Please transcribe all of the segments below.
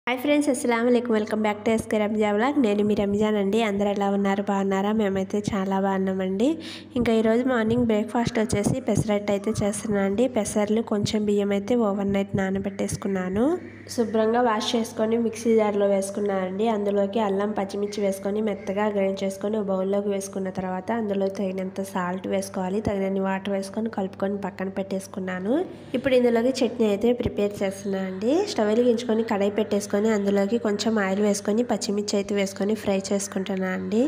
hi friends అస్సలం అయికం welcome back to SK రంజా బ్లాగ్ నేను మీ రంజాన్ అండి అందరూ ఎలా ఉన్నారు బాగున్నారా మేమైతే చాలా బాగున్నామండి ఇంకా ఈరోజు మార్నింగ్ బ్రేక్ఫాస్ట్ వచ్చేసి పెసరట్టు అయితే చేస్తున్నాను అండి పెసర్లు కొంచెం బియ్యం అయితే ఓవర్ నైట్ నానబెట్టేసుకున్నాను శుభ్రంగా వాష్ చేసుకొని మిక్సీ జార్లో వేసుకున్నానండి అందులోకి అల్లం పచ్చిమిర్చి వేసుకొని మెత్తగా గ్రైండ్ చేసుకొని ఒక బౌల్లోకి వేసుకున్న తర్వాత అందులో తగినంత సాల్ట్ వేసుకోవాలి తగినన్ని వాటర్ వేసుకొని కలుపుకొని పక్కన పెట్టేసుకున్నాను ఇప్పుడు ఇందులోకి చట్నీ అయితే ప్రిపేర్ చేస్తున్నాను అండి స్టవ్ వెలిగించుకొని కడాయి పెట్టేసుకొని అందులోకి కొంచెం ఆయిల్ వేసుకొని పచ్చిమిర్చి అయితే వేసుకొని ఫ్రై చేసుకుంటున్నాను అండి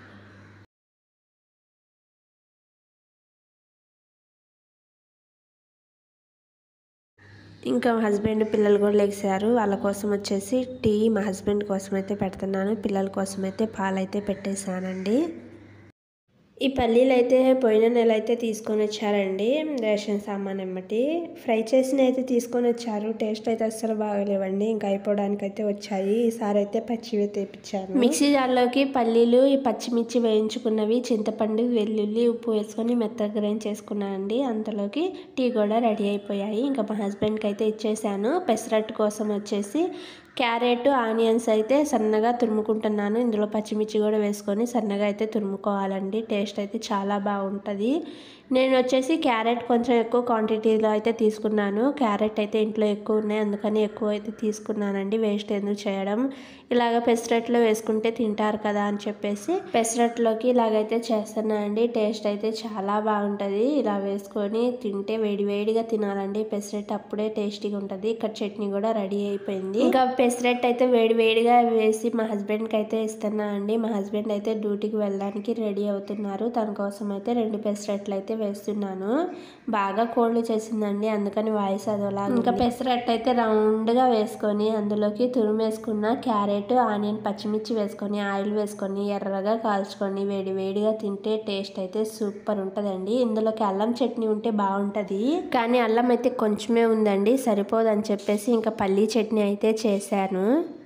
ఇంకా మా హస్బెండ్ పిల్లలు కూడా లేచారు వాళ్ళ కోసం వచ్చేసి టీ మా హస్బెండ్ కోసం అయితే పెడుతున్నాను పిల్లల కోసం అయితే పాలైతే పెట్టేశానండి ఈ పల్లీలు అయితే పోయిన నెల అయితే తీసుకొని వచ్చారండి రేషన్ సామాన్ ఎమ్మటి ఫ్రై చేసిన అయితే తీసుకొని వచ్చారు టేస్ట్ అయితే అస్సలు బాగలేవండి ఇంకా అయిపోవడానికి అయితే వచ్చాయి ఈసారి అయితే పచ్చివి తెప్పించారు మిక్సీ జార్లోకి పల్లీలు ఈ పచ్చిమిర్చి వేయించుకున్నవి చింతపండు వెల్లుల్లి ఉప్పు వేసుకొని మెత్తగా గ్రైండ్ చేసుకున్నానండి అంతలోకి టీ కూడా రెడీ అయిపోయాయి ఇంకా మా హస్బెండ్కి అయితే ఇచ్చేసాను పెసరట్టు కోసం వచ్చేసి క్యారెట్ ఆనియన్స్ అయితే సన్నగా తురుముకుంటున్నాను ఇందులో పచ్చిమిర్చి కూడా వేసుకొని సన్నగా అయితే తురుముకోవాలండి టేస్ట్ అయితే చాలా బాగుంటుంది నేను వచ్చేసి క్యారెట్ కొంచెం ఎక్కువ క్వాంటిటీలో అయితే తీసుకున్నాను క్యారెట్ అయితే ఇంట్లో ఎక్కువ ఉన్నాయి అందుకని ఎక్కువ అయితే తీసుకున్నానండి వేస్ట్ ఎందుకు చేయడం ఇలాగ పెసరట్లో వేసుకుంటే తింటారు కదా అని చెప్పేసి పెసరట్లోకి ఇలాగైతే చేస్తున్నానండి టేస్ట్ అయితే చాలా బాగుంటుంది ఇలా వేసుకొని తింటే వేడి వేడిగా తినాలండి పెసరట్ అప్పుడే టేస్టీగా ఉంటుంది ఇక్కడ చట్నీ కూడా రెడీ అయిపోయింది ఇంకా పెసరట్ అయితే వేడి వేడిగా వేసి మా హస్బెండ్కి అయితే ఇస్తున్నా అండి మా హస్బెండ్ అయితే డ్యూటీకి వెళ్ళడానికి రెడీ అవుతున్నారు తన కోసం అయితే రెండు పెసరట్లు అయితే వేస్తున్నాను బాగా కోల్డ్ చేసిందండి అందుకని వాయిస్ అదోలా ఇంకా పెసరట్టు అయితే రౌండ్గా వేసుకొని అందులోకి తురిమేసుకున్న క్యారెట్ ఆనియన్ పచ్చిమిర్చి వేసుకొని ఆయిల్ వేసుకొని ఎర్రగా కాల్చుకొని వేడి వేడిగా తింటే టేస్ట్ అయితే సూపర్ ఉంటుందండి ఇందులోకి అల్లం చట్నీ ఉంటే బాగుంటుంది కానీ అల్లం అయితే కొంచెమే ఉందండి సరిపోదని చెప్పేసి ఇంకా పల్లీ చట్నీ అయితే చేశాను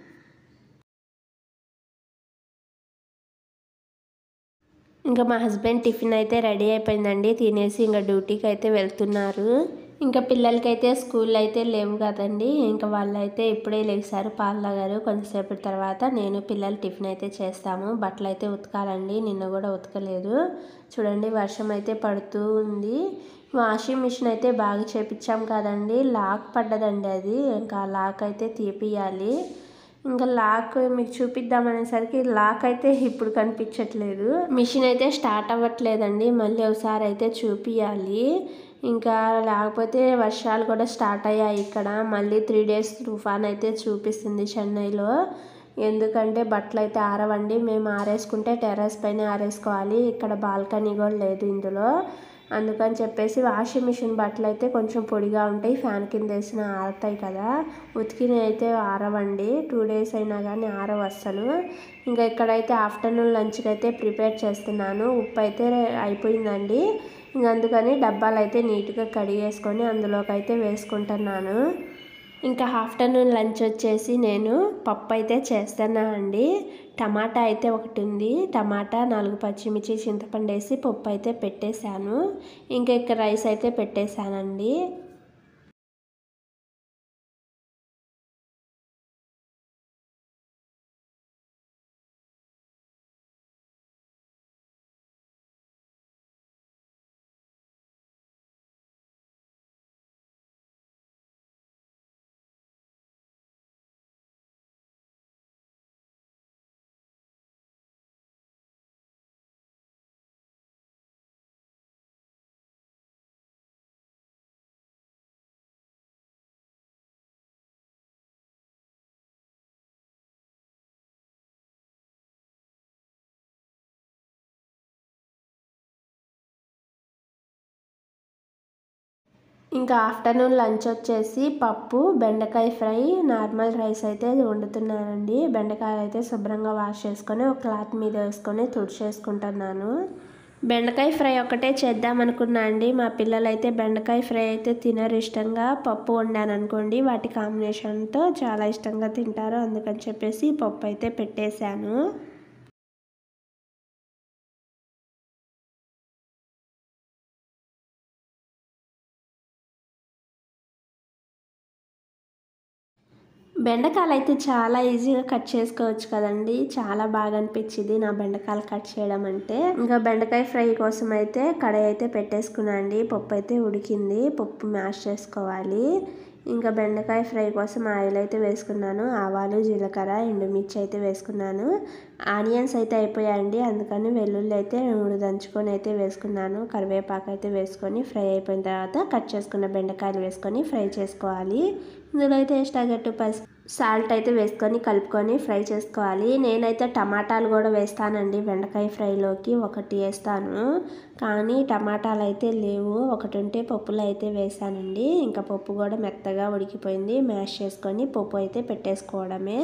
ఇంకా మా హస్బెండ్ టిఫిన్ అయితే రెడీ అయిపోయిందండి తినేసి ఇంకా డ్యూటీకి అయితే వెళ్తున్నారు ఇంకా పిల్లలకైతే స్కూల్ అయితే లేవు కదండి ఇంకా వాళ్ళైతే ఇప్పుడే లేచారు పాలు తాగారు కొంచెంసేపటి తర్వాత నేను పిల్లలు టిఫిన్ అయితే చేస్తాము బట్టలు అయితే ఉతకాలండి నిన్న కూడా ఉతకలేదు చూడండి వర్షం అయితే పడుతూ ఉంది వాషింగ్ మిషన్ అయితే బాగా చేపించాం కదండి లాక్ పడ్డదండి అది ఇంకా లాక్ అయితే తీపియాలి ఇంకా లాక్ మీకు చూపిద్దామనేసరికి లాక్ అయితే ఇప్పుడు కనిపించట్లేదు మిషన్ అయితే స్టార్ట్ అవ్వట్లేదండి మళ్ళీ ఒకసారి అయితే చూపియాలి ఇంకా లేకపోతే వర్షాలు కూడా స్టార్ట్ అయ్యాయి ఇక్కడ మళ్ళీ త్రీ డేస్ తుఫాన్ అయితే చూపిస్తుంది చెన్నైలో ఎందుకంటే బట్టలు అయితే ఆరవండి మేము ఆరేసుకుంటే టెర్రస్ పైన ఆరేసుకోవాలి ఇక్కడ బాల్కనీ కూడా లేదు ఇందులో అందుకని చెప్పేసి వాషింగ్ మిషన్ బట్టలు అయితే కొంచెం పొడిగా ఉంటాయి ఫ్యాన్ కింద వేసిన ఆరుతాయి కదా ఉతికినవి అయితే ఆరవండి టూ డేస్ అయినా కానీ ఆరవు అస్సలు ఇంకా ఇక్కడైతే ఆఫ్టర్నూన్ లంచ్కి అయితే ప్రిపేర్ చేస్తున్నాను ఉప్పు అయితే అయిపోయిందండి ఇంక అందుకని డబ్బాలు అయితే నీట్గా కడిగేసుకొని అందులోకి అయితే వేసుకుంటున్నాను ఇంకా ఆఫ్టర్నూన్ లంచ్ వచ్చేసి నేను పప్పు అయితే చేస్తున్నా అండి టమాటా అయితే ఒకటి ఉంది టమాటా నాలుగు పచ్చిమిర్చి చింతపండు వేసి పప్పు అయితే పెట్టేశాను ఇంకా ఇక్కడ రైస్ అయితే పెట్టేశానండి ఇంకా ఆఫ్టర్నూన్ లంచ్ వచ్చేసి పప్పు బెండకాయ ఫ్రై నార్మల్ రైస్ అయితే వండుతున్నానండి బెండకాయలు అయితే శుభ్రంగా వాష్ చేసుకొని ఒక క్లాత్ మీద వేసుకొని తుడిచేసుకుంటున్నాను బెండకాయ ఫ్రై ఒకటే చేద్దాం అనుకున్నా అండి మా పిల్లలు అయితే బెండకాయ ఫ్రై అయితే తినరు ఇష్టంగా పప్పు వండాను అనుకోండి వాటి కాంబినేషన్తో చాలా ఇష్టంగా తింటారు అందుకని చెప్పేసి పప్పు అయితే పెట్టేశాను బెండకాయలు అయితే చాలా ఈజీగా కట్ చేసుకోవచ్చు కదండి చాలా బాగా అనిపించింది నా బెండకాయలు కట్ చేయడం అంటే ఇంకా బెండకాయ ఫ్రై కోసం అయితే కడాయి అయితే పెట్టేసుకున్నా అండి పప్పు అయితే ఉడికింది పప్పు మ్యాష్ చేసుకోవాలి ఇంకా బెండకాయ ఫ్రై కోసం ఆయిల్ అయితే వేసుకున్నాను ఆవాలు జీలకర్ర ఎండుమిర్చి అయితే వేసుకున్నాను ఆనియన్స్ అయితే అయిపోయాయండి అందుకని వెల్లుల్లి అయితే మూడు దంచుకొని అయితే వేసుకున్నాను కరివేపాకు అయితే వేసుకొని ఫ్రై అయిపోయిన తర్వాత కట్ చేసుకున్న బెండకాయలు వేసుకొని ఫ్రై చేసుకోవాలి ఇందులో అయితే ఎక్స్ట్రాగట్టు పసుపు సాల్ట్ అయితే వేసుకొని కలుపుకొని ఫ్రై చేసుకోవాలి నేనైతే టమాటాలు కూడా వేస్తానండి బెండకాయ ఫ్రైలోకి ఒకటి వేస్తాను కానీ టమాటాలు అయితే లేవు ఒకటి ఉంటే పప్పులో అయితే వేసానండి ఇంకా పప్పు కూడా మెత్తగా ఉడికిపోయింది మ్యాష్ చేసుకొని పప్పు అయితే పెట్టేసుకోవడమే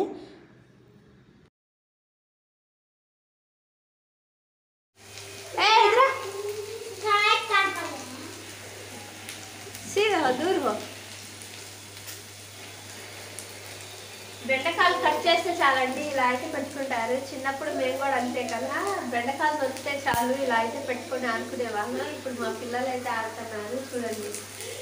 దూరు బెండకాయలు కట్ చేస్తే చాలండి ఇలా అయితే పెట్టుకుంటారు చిన్నప్పుడు మేము కూడా అంతే కదా బెండకాయలు వస్తే చాలు ఇలా అయితే పెట్టుకొని ఆడుకునేవాళ్ళం ఇప్పుడు మా పిల్లలు అయితే ఆడుతున్నారు చూడండి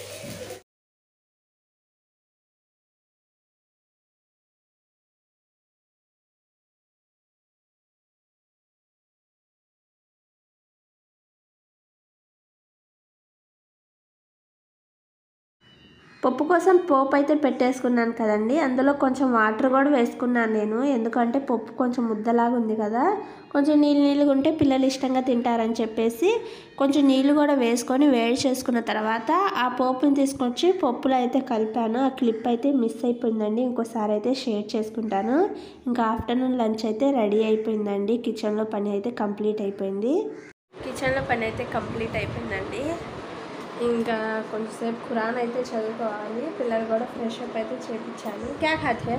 పప్పు కోసం పోపు అయితే పెట్టేసుకున్నాను కదండి అందులో కొంచెం వాటర్ కూడా వేసుకున్నాను నేను ఎందుకంటే పప్పు కొంచెం ముద్దలాగా ఉంది కదా కొంచెం నీళ్ళు నీళ్ళుగా ఉంటే పిల్లలు ఇష్టంగా తింటారని చెప్పేసి కొంచెం నీళ్ళు కూడా వేసుకొని వేడి చేసుకున్న తర్వాత ఆ పోపుని తీసుకొచ్చి పప్పులో అయితే కలిపాను ఆ క్లిప్ అయితే మిస్ అయిపోయిందండి ఇంకోసారి అయితే షేర్ చేసుకుంటాను ఇంకా ఆఫ్టర్నూన్ లంచ్ అయితే రెడీ అయిపోయిందండి కిచెన్లో పని అయితే కంప్లీట్ అయిపోయింది కిచెన్లో పని అయితే కంప్లీట్ అయిపోయిందండి ఇంకా కొంచెంసేపు ఖురాన్ అయితే చదువుకోవాలి పిల్లలు కూడా ఫ్రెష్ అప్ అయితే చేపించాను క్యా ఖాతే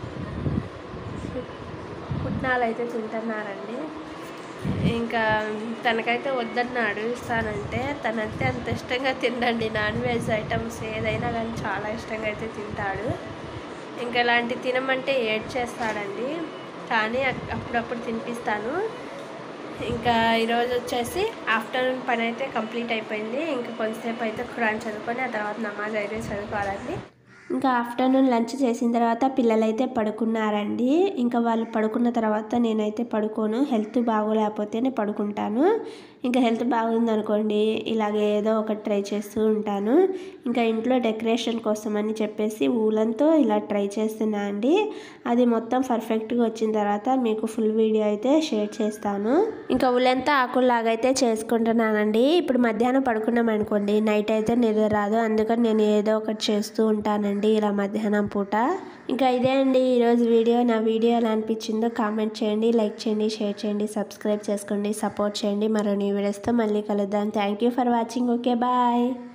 పుట్నాలు అయితే తింటున్నారండి ఇంకా తనకైతే వద్దన్నాడు ఇస్తానంటే తనంతే అంత ఇష్టంగా తినండి నాన్ వెజ్ ఐటమ్స్ ఏదైనా కానీ చాలా ఇష్టంగా అయితే తింటాడు ఇంకా ఇలాంటి తినమంటే ఏడ్ చేస్తాడండి కానీ అప్పుడప్పుడు తినిపిస్తాను ఇంకా ఈరోజు వచ్చేసి ఆఫ్టర్నూన్ పని అయితే కంప్లీట్ అయిపోయింది ఇంకా కొంతసేపు అయితే ఖురాన్ చదువుకొని ఆ తర్వాత నమాజ్ అయితే చదువుకోవాలండి ఇంకా ఆఫ్టర్నూన్ లంచ్ చేసిన తర్వాత పిల్లలైతే పడుకున్నారండి ఇంకా వాళ్ళు పడుకున్న తర్వాత నేనైతే పడుకోను హెల్త్ బాగోలేకపోతేనే పడుకుంటాను ఇంకా హెల్త్ బాగుందనుకోండి ఇలాగే ఏదో ఒకటి ట్రై చేస్తూ ఉంటాను ఇంకా ఇంట్లో డెకరేషన్ కోసం అని చెప్పేసి ఊలంతో ఇలా ట్రై చేస్తున్నా అండి అది మొత్తం పర్ఫెక్ట్గా వచ్చిన తర్వాత మీకు ఫుల్ వీడియో అయితే షేర్ చేస్తాను ఇంకా ఊలంతా ఆకుల్లాగా అయితే చేసుకుంటున్నానండి ఇప్పుడు మధ్యాహ్నం పడుకున్నాం అనుకోండి నైట్ అయితే నిద్ర రాదు అందుకని నేను ఏదో ఒకటి చేస్తూ ఉంటానండి ఇలా మధ్యాహ్నం పూట ఇంకా ఇదే అండి ఈరోజు వీడియో నా వీడియో ఎలా అనిపించిందో కామెంట్ చేయండి లైక్ చేయండి షేర్ చేయండి సబ్స్క్రైబ్ చేసుకోండి సపోర్ట్ చేయండి మరో నీ వీడియోస్తో మళ్ళీ కలుద్దాం thank you for watching okay bye